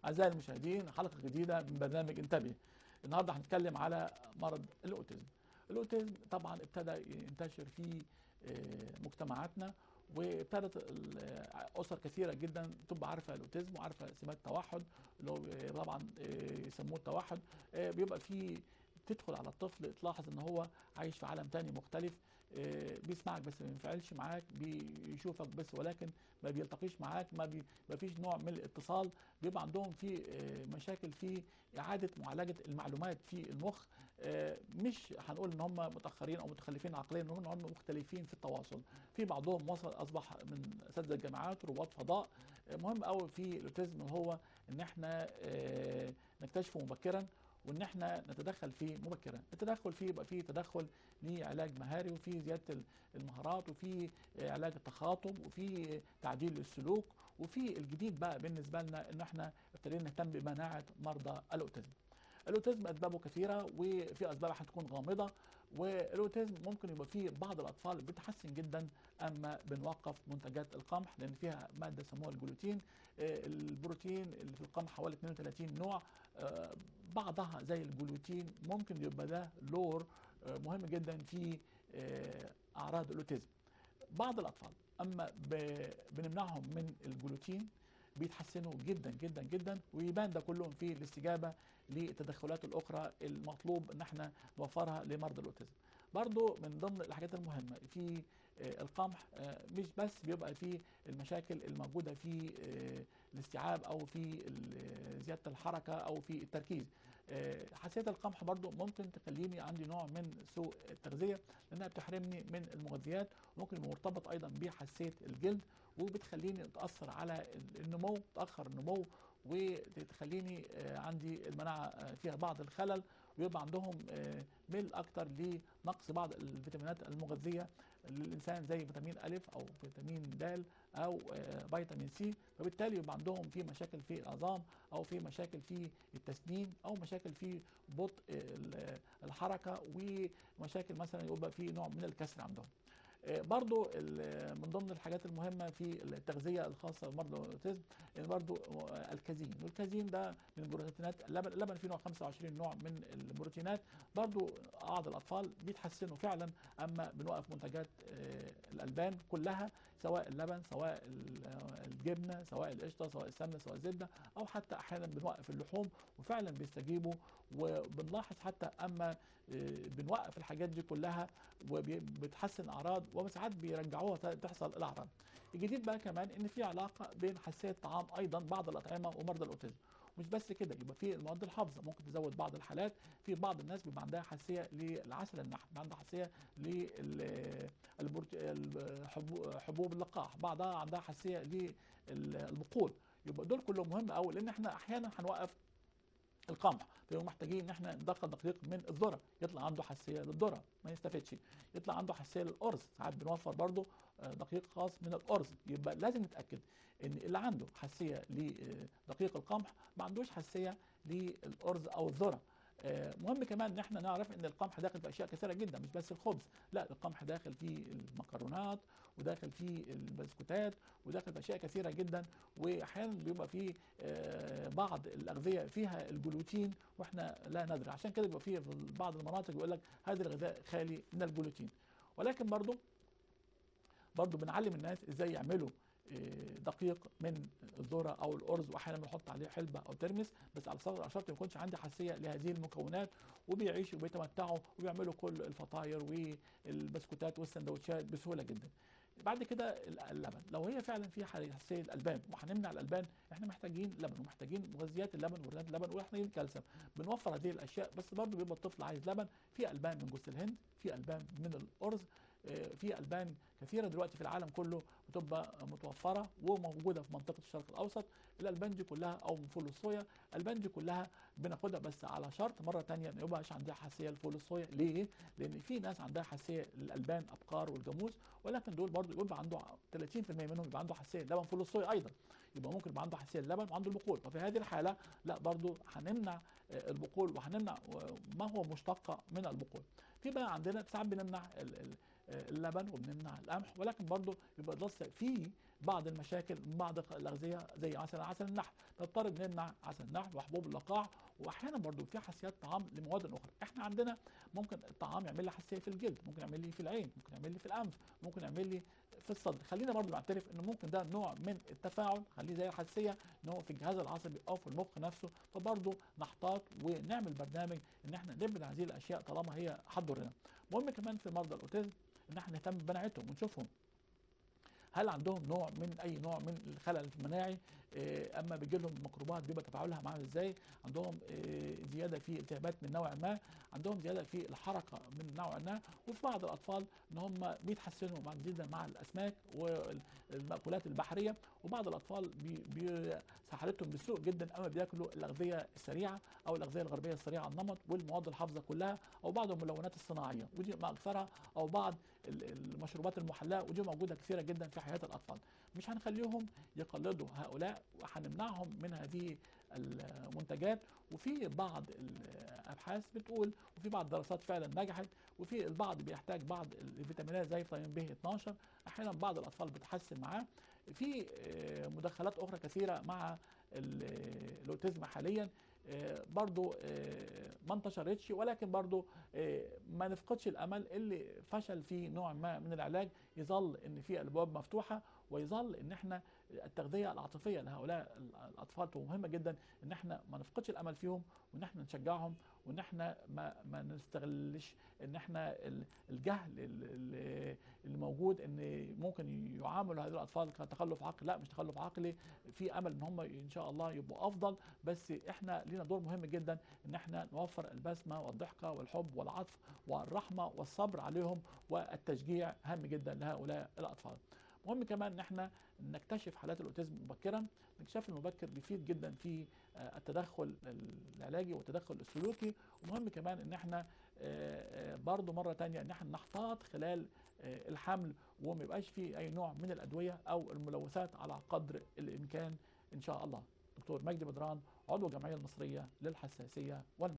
أعزائي المشاهدين حلقة جديدة من برنامج انتبه النهاردة هنتكلم على مرض الأوتيزم الأوتيزم طبعا ابتدى ينتشر في آه، مجتمعاتنا وابتدت ال- آه، أسر كثيرة جدا تبقى عارفة الأوتيزم وعارفة سمات التوحد اللي هو آه، طبعا آه، يسموه التوحد آه، بيبقى في تدخل على الطفل تلاحظ ان هو عايش في عالم تاني مختلف آه، بيسمعك بس ما بينفعلش معاك بيشوفك بس ولكن ما بيلتقيش معاك ما بي ما فيش نوع من الاتصال بيبقى عندهم في آه، مشاكل في اعاده معالجه المعلومات في المخ آه، مش هنقول ان هم متاخرين او متخلفين عقليا ان هم مختلفين في التواصل في بعضهم وصل اصبح من اساتذه الجامعات رواد فضاء آه، مهم قوي في الاوتيزم هو ان احنا آه، نكتشفه مبكرا وان احنا نتدخل فيه مبكرا التدخل فيه يبقى فيه تدخل لعلاج مهاري وفي زياده ال- المهارات وفي علاج التخاطب وفي تعديل السلوك وفي الجديد بقى بالنسبه لنا ان احنا ابتدينا نهتم بمناعه مرضى الاوتيزم الاوتيزم اسبابه كثيره وفي اسباب هتكون غامضه والاوتيزم ممكن يبقى فيه بعض الاطفال بتحسن جدا اما بنوقف منتجات القمح لان فيها ماده يسموها الجلوتين آه، البروتين اللي في القمح حوالي 32 نوع آه، بعضها زي الجلوتين ممكن يبقى ده لور آه، مهم جدا في آه، اعراض الاوتيزم بعض الاطفال اما ب- بنمنعهم من الجلوتين بيتحسنوا جدا جدا جدا ويبان ده كلهم في الاستجابه للتدخلات الاخرى المطلوب ان احنا نوفرها لمرضى الاوتيزم برضو من ضمن الحاجات المهمه في آه، القمح آه، مش بس بيبقى فيه المشاكل الموجوده في آه، الاستيعاب او في ال- زياده الحركه او في التركيز آه، حساسيه القمح برضو ممكن تخليني عندي نوع من سوء التغذيه لانها بتحرمني من المغذيات ممكن يبقى مرتبط ايضا بحساسيه الجلد وبتخليني تاثر على النمو تاخر النمو وتخليني آه، عندي المناعه آه، فيها بعض الخلل ويبقى عندهم آه، ميل اكتر لنقص بعض الفيتامينات المغذيه للانسان زي فيتامين الف او فيتامين د او آه، فيتامين سي فبالتالي يبقى عندهم في مشاكل في العظام او في مشاكل في التسنين او مشاكل في بطء ال- الحركه ومشاكل مثلا يبقى في نوع من الكسر عندهم آه، برضو ال- من ضمن الحاجات المهمة في التغذية الخاصة بمرضى الأوتيزم آه، برضو آه، الكازين والكازين ده من البروتينات اللبن اللبن فيه نوع 25 نوع من البروتينات برضو بعض الأطفال بيتحسنوا فعلا أما بنوقف منتجات آه، الألبان كلها سواء اللبن سواء ال- آه، الجبنة سواء القشطة سواء السمنة سواء الزبدة أو حتى أحيانا بنوقف اللحوم وفعلا بيستجيبوا وبنلاحظ حتى أما آه، بنوقف الحاجات دي كلها وبتحسن اعراض وساعات بيرجعوها ت- تحصل الاعراض الجديد بقى كمان ان في علاقه بين حساسيه الطعام ايضا بعض الاطعمه ومرضى الاوتيزم مش بس كده يبقى في المواد الحافظه ممكن تزود بعض الحالات في بعض الناس بيبقى عندها حساسيه للعسل النحل بيبقى عندها حساسيه لحبوب اللقاح بعضها عندها حساسيه للبقول يبقى دول كلهم مهم قوي لان احنا احيانا هنوقف القمح فيبقوا محتاجين ان احنا ندخل دقيق من الذره يطلع عنده حساسيه للذره ما يستفدش يطلع عنده حساسيه للارز ساعات بنوفر برضه آه، دقيق خاص من الارز يبقى لازم نتاكد ان اللي عنده حساسيه لدقيق القمح ما عندوش حساسيه للارز او الذره آه، مهم كمان ان احنا نعرف ان القمح داخل في اشياء كثيره جدا مش بس الخبز لا القمح داخل في المكرونات وداخل في البسكوتات وداخل في اشياء كثيره جدا واحيانا بيبقى في آه، بعض الاغذيه فيها الجلوتين واحنا لا ندري عشان كده بيبقى في في بعض المناطق بيقول لك هذا الغذاء خالي من الجلوتين ولكن برضو برضو بنعلم الناس ازاي يعملوا آه، دقيق من الذره او الارز واحيانا بنحط عليه حلبه او ترمس بس على شرط على شرط ما يكونش عندي حساسيه لهذه المكونات وبيعيشوا وبيتمتعوا وبيعملوا كل الفطاير والبسكوتات والسندوتشات بسهوله جدا بعد كده اللبن لو هي فعلا في حساسيه الالبان وهنمنع الالبان احنا محتاجين لبن ومحتاجين مغذيات اللبن وبروتينات اللبن ومحتاجين كالسيوم بنوفر هذه الاشياء بس برضه بيبقى الطفل عايز لبن في البان من جوز الهند في البان من الارز آه، في البان كثيره دلوقتي في العالم كله بتبقى متوفره وموجوده في منطقه الشرق الاوسط الالبان دي كلها او من فول الصويا الالبان دي كلها بناخدها بس على شرط مره ثانيه ما يبقاش عندها حساسيه لفول الصويا ليه لان في ناس عندها حساسيه للالبان ابقار والجاموس ولكن دول برضه يبقى عنده 30% منهم يبقى عنده حساسيه لبن فول الصويا ايضا يبقى ممكن يبقى عنده حساسيه للبن وعنده البقول وفي هذه الحاله لا برضه هنمنع آه، البقول وهنمنع آه، ما هو مشتق من البقول في بقى عندنا ساعات بنمنع ال- ال- آه، اللبن وبنمنع القمح ولكن برضه بيبقى لسه في بعض المشاكل من بعض الاغذيه زي مثلا عسل النحل نضطر نمنع عسل النحل وحبوب اللقاح واحيانا برضه في حساسيات طعام لمواد اخرى احنا عندنا ممكن الطعام يعمل لي حساسيه في الجلد ممكن يعمل لي في العين ممكن يعمل لي في الانف ممكن يعمل لي في الصدر خلينا برضه نعترف ان ممكن ده نوع من التفاعل خليه زي الحساسيه ان هو في الجهاز العصبي او في المخ نفسه فبرضه نحتاط ونعمل برنامج ان احنا نبعد عن هذه الاشياء طالما هي هتضرنا مهم كمان في مرضى الاوتيزم ان احنا نهتم بمناعتهم ونشوفهم هل عندهم نوع من اي نوع من الخلل المناعي إيه، اما بيجي لهم ميكروبات بيبقى تفاعلها معاهم ازاي عندهم إيه، زياده في التهابات من نوع ما عندهم زياده في الحركه من نوع ما وفي بعض الاطفال ان هم بيتحسنوا مع جدا مع الاسماك والمأكولات البحريه وبعض الاطفال بي بي حالتهم بتسوء جدا اما بياكلوا الاغذيه السريعه او الاغذيه الغربيه السريعه النمط والمواد الحافظه كلها او بعض الملونات الصناعيه ودي ما اكثرها او بعض ال- المشروبات المحلاه ودي موجوده كثيره جدا في حياه الاطفال مش هنخليهم يقلدوا هؤلاء وهنمنعهم من هذه المنتجات وفي بعض الابحاث بتقول وفي بعض الدراسات فعلا نجحت وفي البعض بيحتاج بعض الفيتامينات زي فيتامين ب 12 احيانا بعض الاطفال بتحسن معاه في آه، مدخلات اخرى كثيره مع ال- الاوتيزم حاليا آه، برضو آه، ما انتشرتش ولكن برضو آه، ما نفقدش الامل اللي فشل في نوع ما من العلاج يظل ان في الابواب مفتوحه ويظل ان احنا التغذيه العاطفيه لهؤلاء الاطفال تبقى مهمه جدا ان احنا ما نفقدش الامل فيهم وان احنا نشجعهم وان احنا ما ما نستغلش ان احنا ال- الجهل ال- ال- اللي موجود ان ممكن يعاملوا هذه الاطفال كتخلف عقلي لا مش تخلف عقلي في امل ان هم ان شاء الله يبقوا افضل بس احنا لينا دور مهم جدا ان احنا نوفر البسمه والضحكه والحب والعطف والرحمه والصبر عليهم والتشجيع هام جدا لهؤلاء الاطفال مهم كمان ان احنا نكتشف حالات الاوتيزم مبكرا الاكتشاف المبكر بيفيد جدا في آه، التدخل العلاجي والتدخل السلوكي ومهم كمان ان احنا آه، آه، برضو مره تانية ان احنا نحتاط خلال آه، الحمل وما يبقاش فيه اي نوع من الادويه او الملوثات على قدر الامكان ان شاء الله دكتور مجدي بدران عضو الجمعيه المصريه للحساسيه والم...